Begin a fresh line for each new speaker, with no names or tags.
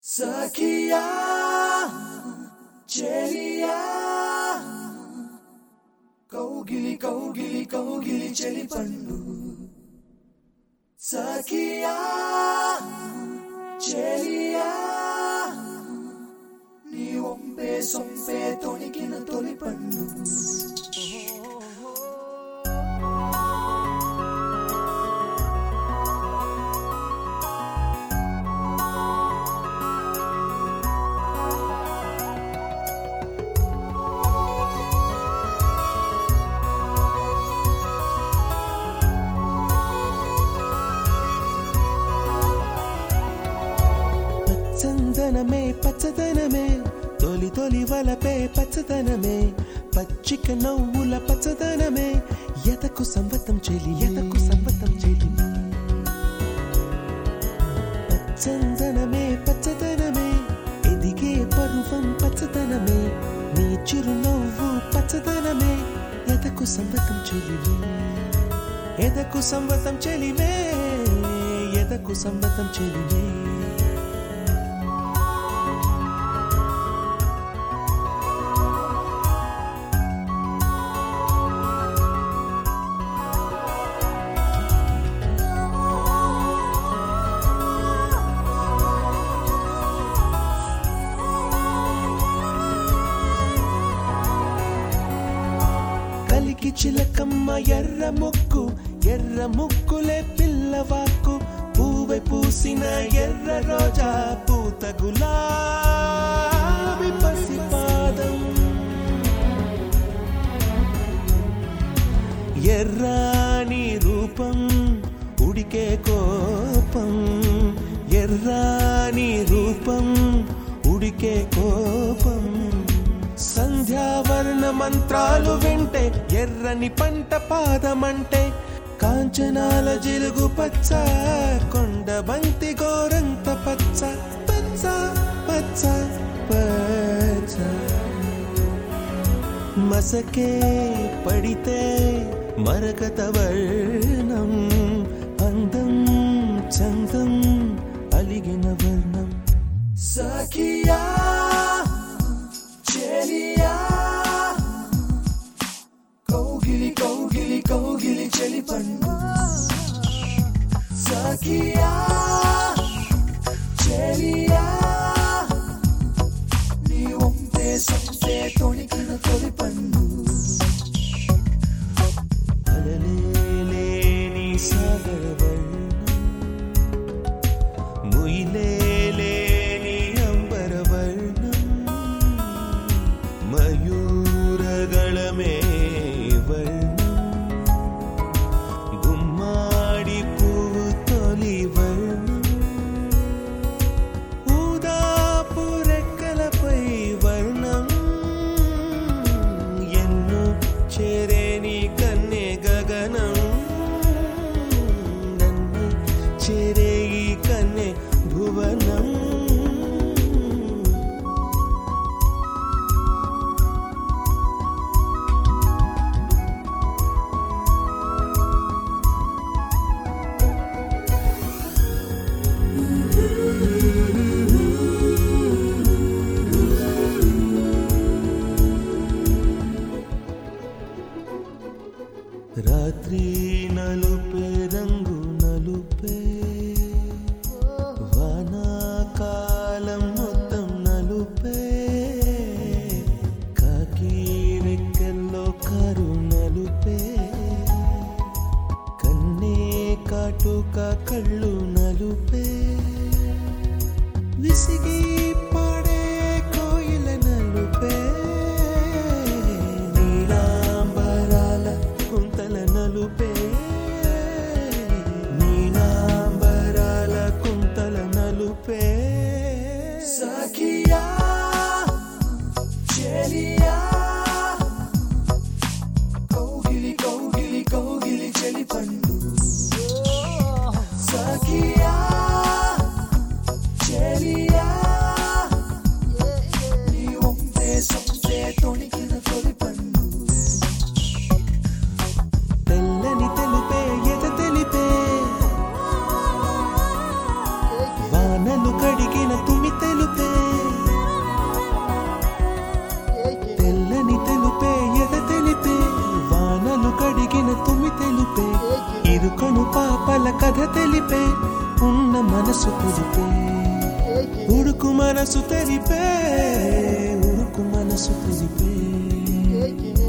సఖియా చెలియా కౌగిలి కౌగిలి కౌగిలి చెలి పండు సఖియా చెలియా నీ ఒంపే సొంపే తొణికిన తొలి పండు
పచ్చందనమే పచ్చదనమే తొలి తొలి వలపే పచ్చదనమే పచ్చిక నవ్వుల పచ్చదనమే ఎతకు సంవతం చెలి ఎతకు సంవతం చెలి పచ్చందనమే పచ్చదనమే ఎదిగే పరువం పచ్చదనమే నీ చిరునవ్వు పచ్చదనమే ఎతకు సంవతం చెలివే ఎదకు సంవతం చెలివే ఎదకు సంవతం చెలివే కలికి చిలకమ్మ ఎర్ర ముక్కు ఎర్ర ముక్కులే పిల్లవాకు పూవె పూసిన ఎర్ర రోజా పూత గులాబి పసిపాదం ఎర్రాని రూపం ఉడికే కోపం ఎర్రాని రూపం ఉడికే కోపం సంధ్యావర్ణ మంత్రాలు వింటే ఎర్రని పంట పాదమంటే కాంచనాల జిలుగు పచ్చ కొండ బంతి గోరంత పచ్చ పచ్చ పచ్చ పచ్చ మసకే పడితే మరకత వర్ణం అందం చందం అలిగిన వర్ణం
సఖియా చెలియా కౌగిలి కౌగిలి కౌగిలి చెలి పండు సఖియా చెలియా నీ ఒంపే సొంపే తొణికిన తొలి పండు
అలలేని సాగర వర్ణం ముయిలేని అంబర వర్ణం మయూరగళమే వర్ణం గుమ్మాడి పువ్వు తొలి వర్ణం ఊదాపు రెక్కలపై వర్ణం ఎన్ను చేరేని కన్నె గగనం నన్ను చేరే ఈ కన్నె భువనం రాత్రి నలుపే రంగు నలుపే వానాకాలం మొత్తం నలుపే కాకి రెక్కల్లో కారు నలుపే కన్నే కాటుక కళ్ళు నలుపే విసిగి పాడే కోయిల నలుపే నీలాంబరాల కుంతల నలుపే నీలాంబరాల కుంతల నలుపే
సఖియా చెలియా కౌగిలి కౌగిలి కౌగిలి చెలి పండు సఖియా చెలియా నీ ఒంపే సొంపే తొణికిన తొలి పండు
తెల్లని తెలుపే ఎద తెలిపే వానలు కడిగిన తుమి తెలుపే మనసు కుదిపే ఉడుకు మనసు తెరిపే ఉడుకు మనసు తెరిపే